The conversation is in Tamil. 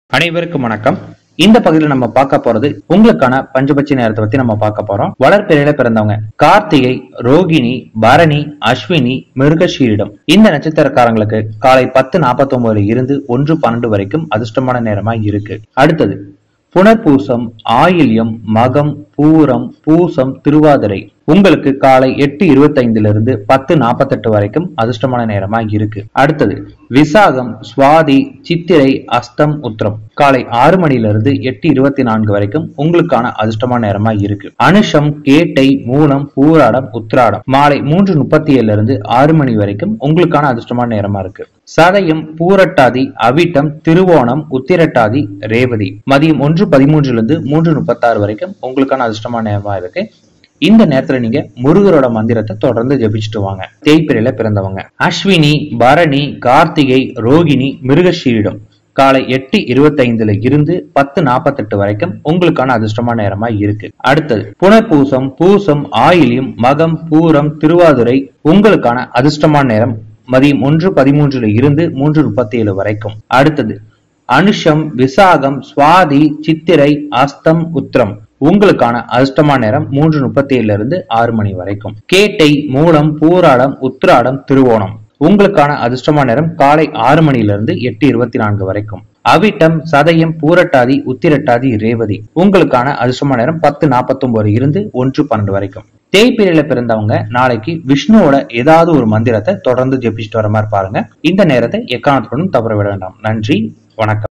அனைவருக்கும் வணக்கம் இந்த பகுதியில் நம்ம பார்க்க போறது உங்களுக்கான பஞ்சபட்சி நேரத்தை பத்தி நம்ம பார்க்க போறோம் வளர்ப்பிறையில பிறந்தவங்க கார்த்திகை ரோகிணி பரணி அஸ்வினி மிருகஷீரிடம் இந்த நட்சத்திரக்காரங்களுக்கு காலை பத்து நாற்பத்தி ஒன்பதுல இருந்து ஒன்று பன்னெண்டு வரைக்கும் அதிர்ஷ்டமான நேரமா இருக்கு அடுத்தது புனர்பூசம் ஆயில்யம் மகம் பூரம் பூசம் திருவாதிரை உங்களுக்கு காலை எட்டு இருபத்தைந்துல இருந்து பத்து நாற்பத்தெட்டு வரைக்கும் அதிர்ஷ்டமான நேரமா இருக்கு அடுத்தது விசாகம் சுவாதி சித்திரை அஸ்தம் உத்திரம் காலை ஆறு மணில இருந்து எட்டு இருபத்தி நான்கு வரைக்கும் உங்களுக்கான அதிர்ஷ்டமான நேரமா இருக்கு அனுஷம் கேட்டை மூலம் பூராடம் உத்திராடம் மாலை மூன்று முப்பத்தி ஏழுல இருந்து ஆறு மணி வரைக்கும் உங்களுக்கான அதிர்ஷ்டமான நேரமா இருக்கு சதயம் பூரட்டாதி அவிட்டம் திருவோணம் உத்திரட்டாதி ரேவதி மதியம் ஒன்று பதிமூன்றுல இருந்து மூன்று முப்பத்தாறு வரைக்கும் உங்களுக்கான அதிர்ஷ்டமான நேரமா இருக்கு இந்த நேரத்துல நீங்க முருகரோட மந்திரத்தை தொடர்ந்து ஜெபிச்சுட்டு வாங்க தேய்பிரையில பிறந்தவங்க அஸ்வினி பரணி கார்த்திகை ரோகிணி மிருகஷீரிடம் காலை எட்டு இருபத்தைந்துல இருந்து பத்து நாற்பத்தெட்டு வரைக்கும் உங்களுக்கான அதிர்ஷ்டமான நேரமா இருக்கு அடுத்தது புனர்பூசம் பூசம் ஆயிலியம் மகம் பூரம் திருவாதுரை உங்களுக்கான அதிர்ஷ்டமான நேரம் மதியம் ஒன்று பதிமூன்றுல இருந்து மூன்று முப்பத்தி ஏழு வரைக்கும் அடுத்தது அனுஷம் விசாகம் சுவாதி சித்திரை அஸ்தம் உத்திரம் உங்களுக்கான அதிர்ஷ்டமான நேரம் மூன்று முப்பத்தி ஏழுல இருந்து ஆறு மணி வரைக்கும் கேட்டை மூலம் பூராடம் உத்திராடம் திருவோணம் உங்களுக்கான அதிர்ஷ்டமான நேரம் காலை ஆறு மணில இருந்து எட்டு இருபத்தி நான்கு வரைக்கும் அவிட்டம் சதயம் பூரட்டாதி உத்திரட்டாதி ரேவதி உங்களுக்கான அதிர்ஷ்டமான நேரம் பத்து நாற்பத்தி ஒன்பது இருந்து ஒன்று பன்னெண்டு வரைக்கும் தேய்பிரையில பிறந்தவங்க நாளைக்கு விஷ்ணுவோட ஏதாவது ஒரு மந்திரத்தை தொடர்ந்து ஜெபிச்சுட்டு வர மாதிரி பாருங்க இந்த நேரத்தை எக்காரணத்துடனும் தவற விட வேண்டாம் நன்றி வணக்கம்